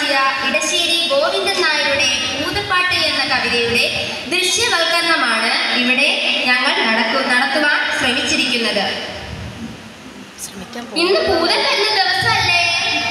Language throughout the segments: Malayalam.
എഴുതിയ ഇടശ്ശേരി ഗോവിന്ദൻ നായരുടെ ഭൂതപ്പാട്ട് എന്ന കവിതയുടെ ദൃശ്യവൽക്കരണമാണ് ഇവിടെ ഞങ്ങൾ നടക്കു നടത്തുവാൻ ശ്രമിച്ചിരിക്കുന്നത് ഇന്ന് പൂതൻ വരുന്ന ദിവസമല്ലേ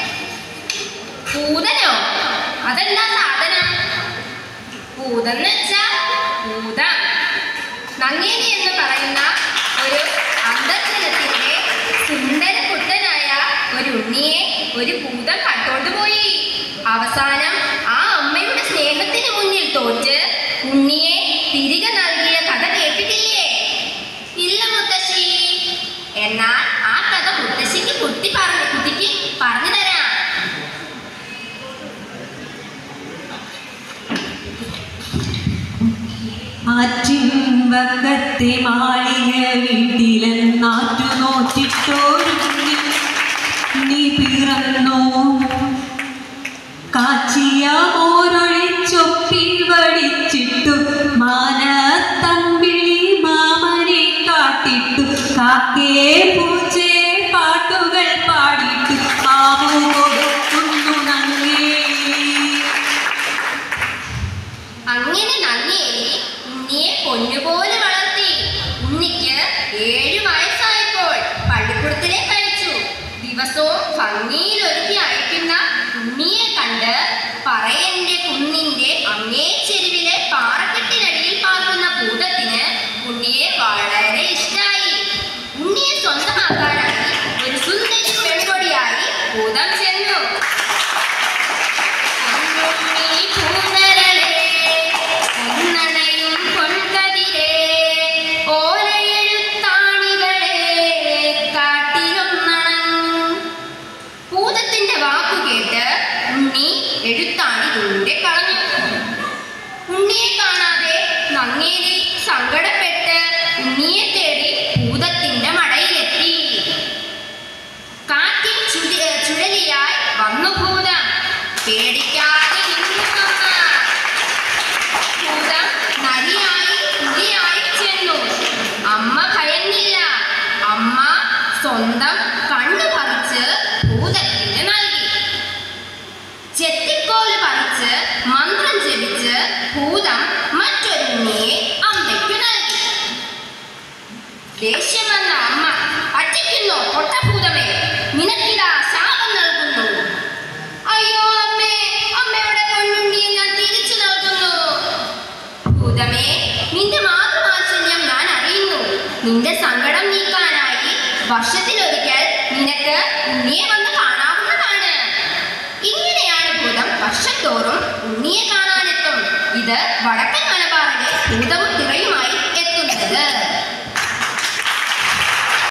പൂതനോ അതെന്താ സാധനം പൂതെന്ന് വെച്ചാ പൂതം നങ്ങേലി എന്ന് പറയുന്ന ഒരു അന്തർജനത്തിന്റെ സുന്ദര കുട്ടനായ ഒരു ഉണ്ണിയെ ഒരു ഭൂതം കട്ടോണ്ടുപോയി അവസാനം ആ അമ്മയുടെ സ്നേഹത്തിന് മുന്നിൽ തോറ്റ് ഉണ്ണിയെ തിരികെ നൽകിയ കഥ കേട്ടിട്ടില്ലേ ഇല്ല മുത്തശ്ശി എന്നാൽ ആ കഥ മുത്തശ്ശിക്ക് കുട്ടി പറഞ്ഞു കുട്ടിക്ക് പറഞ്ഞു തരാം ആറ്റിൻവക്കത്തെ മാളിക വീട്ടിലെന്നാറ്റു നോറ്റിട്ടോരുങ്ങി നീ പിറന്നോ കാച്ചിയ മോരൊഴിച്ചൊപ്പിൽ വടിച്ചിട്ടു മാനത്തമ്പിളി മാമനെ കാട്ടിട്ടു കാക്കേ പൂച്ചേ പാട്ടുകൾ പാടിട്ടു മാമു കൊടുക്കുന്നു നങ്ങേ അങ്ങനെ നങ്ങിയേലി ഉണ്ണിയെ പൊന്നുപോലെ വളർത്തി ഉണ്ണിക്ക് ഏഴു വയസ്സായപ്പോൾ പള്ളിക്കൂടത്തിലേക്ക് അയച്ചു ദിവസവും ഭംഗിയിൽ ഒരുക്കി അയക്കുന്ന ഉണ്ണിയെ കണ്ട് പറയന്റെ കുന്നിന്റെ അങ്ങേ ചെരുവിലെ പാറക്കെട്ടിനടിയിൽ പാർക്കുന്ന ഭൂതത്തിന് ഉണ്ണിയെ വളരെ ഇഷ്ടായി ഉണ്ണിയെ സ്വന്തമാക്കാനായി ഒരു സുന്ദരി പെൺകൊടിയായി ഭൂതം ചെന്നു പൊന്നുണ്ണി പൂന്തരളേ, പൊന്നണയും പൊൻകതിരേ, ഓലയെഴുത്താണികളേ, കാട്ടിലൊന്നണങ്ങും. ഭൂതത്തിന്റെ വാക്കു കേട്ട് ഉണ്ണി എഴുത്താണി ദൂരെ കളഞ്ഞു ഉണ്ണിയെ കാണാതെ നങ്ങേലി സങ്കടപ്പെട്ട് ഉണ്ണിയെ തേടി ഭൂതത്തിന്റെ മടയിലെത്തി കാറ്റിൻ ചുഴി ഏ, ചുഴലിയായി വന്നു ഭൂതം പേടിക്കാതെ നിന്നു അമ്മ ഭൂതം നരിയായി പുലിയായി ചെന്നു അമ്മ ഭയന്നില്ല അമ്മ സ്വന്തം കണ്ണു പറിച്ച് ഭൂതത്തിന് നൽകി ചെത്തിക്കോല് പറിച്ച് മന്ത്രം ജപിച്ച് ഭൂതം മറ്റൊരുണ്ണിയെ അമ്മയ്ക്കു നൽകി ദേഷ്യം വന്ന അമ്മ പറ്റിക്കുന്നു പൊട്ടഭൂതമേ നിനക്കിതാ ശാപം നൽകുന്നു അയ്യോ അമ്മേ അമ്മയുടെ പൊന്നുണ്ണിയെ ഞാൻ തിരിച്ചു നൽകുന്നു ഭൂതമേ നിന്റെ മാതൃവാത്സല്യം ഞാൻ അറിയുന്നു നിന്റെ സങ്കടം നീക്കാനായി വർഷത്തിലൊരിക്കൽ നിനക്ക് ഉണ്ണിയെ വന്ന് കാണാവുന്നതാണ് ഇങ്ങനെയാണ് ഭൂതം വർഷം തോറും ഉണ്ണിയെ കാണാനെത്തും ഇത് വടക്കൻ മലബാറിലെ ഭൂതം